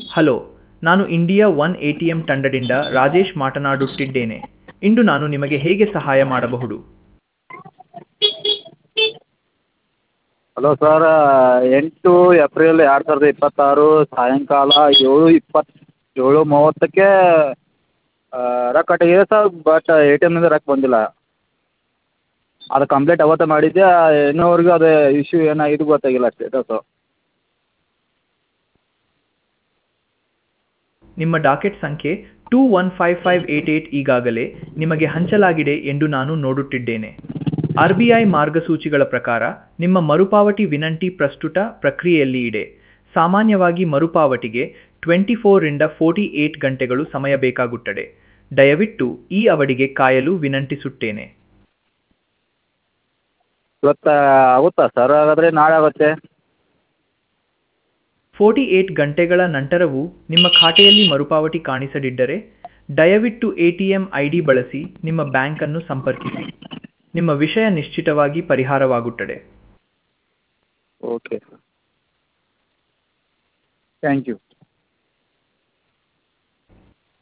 hello ನಾನು India one A T M ತಂಡದಿಂದ ರಾಜೇಶ್ ಮಾತನಾಡುತ್ತಿದ್ದೇನೆ ಇಂದು ನಾನು ನಿಮಗೆ ಹೇಗೆ ಸಹಾಯ ಮಾಡಬಹುದು ಹಲೋ ಸರ್ ಎಂಟು ಏಪ್ರಿಲ್ ಎರಡು ಸಾವಿರದ ಇಪ್ಪತ್ತಾರು ಸಾಯಂಕಾಲ ಏಳು ಇಪ್ಪತ್ತು ಏಳು ಮೂವತ್ತಕ್ಕೆ ರೊಕ್ಕ ಕಟ್ಟಿದೆ ಸರ್ ಬಟ್ ಎ ಟಿ ಎಮ್ನಿಂದ ರೊಕ್ಕ ಬಂದಿಲ್ಲ ಅದು ಕಂಪ್ಲೇಂಟ್ ಅವತ್ತೇ ಮಾಡಿದ್ದೆ ಇನ್ನೂವರೆಗೂ ಅದು ಇಶ್ಯೂ ಏನಾಗಿದೆ ಗೊತ್ತಾಗಿಲ್ಲ ಸ್ಟೇಟಸ್ಸು ನಿಮ್ಮ ಡಾಕೆಟ್ ಸಂಖ್ಯೆ two one five five eight eight ಈಗಾಗಲೇ ನಿಮಗೆ ಹಂಚಲಾಗಿದೆ ಎಂದು ನಾನು ನೋಡುತ್ತಿದ್ದೇನೆ ಆರ್ ಬಿ ಐ ಮಾರ್ಗಸೂಚಿಗಳ ಪ್ರಕಾರ ನಿಮ್ಮ ಮರುಪಾವತಿ ವಿನಂತಿ ಪ್ರಸ್ತುತ ಪ್ರಕ್ರಿಯೆಯಲ್ಲಿ ಇದೆ ಸಾಮಾನ್ಯವಾಗಿ ಮರುಪಾವತಿಗೆ ಟ್ವೆಂಟಿ ಫೋರಿಂದ ಫೋರ್ಟಿ ಏಟ್ ಗಂಟೆಗಳು ಸಮಯ ಬೇಕಾಗುತ್ತದೆ ದಯವಿಟ್ಟು ಈ ಅವಧಿಗೆ ಕಾಯಲು ವಿನಂತಿಸುತ್ತೇನೆ ಇವತ್ತು ಆಗುತ್ತಾ ಸರ್ ಹಾಗಾದರೆ ನಾಳೆ ಆಗುತ್ತೆ ಫೋರ್ಟಿ ಏಟ್ ಗಂಟೆಗಳ ನಂತರವೂ ನಿಮ್ಮ ಖಾತೆಯಲ್ಲಿ ಮರುಪಾವತಿ ಕಾಣಿಸದಿದ್ದರೆ ದಯವಿಟ್ಟು A T M I D ಬಳಸಿ ನಿಮ್ಮ ಬ್ಯಾಂಕನ್ನು ಸಂಪರ್ಕಿಸಿ ನಿಮ್ಮ ವಿಷಯ ನಿಶ್ಚಿತವಾಗಿ ಪರಿಹಾರವಾಗುತ್ತದೆ ಓಕೆ ಸರ್ ಥ್ಯಾಂಕ್ ಯು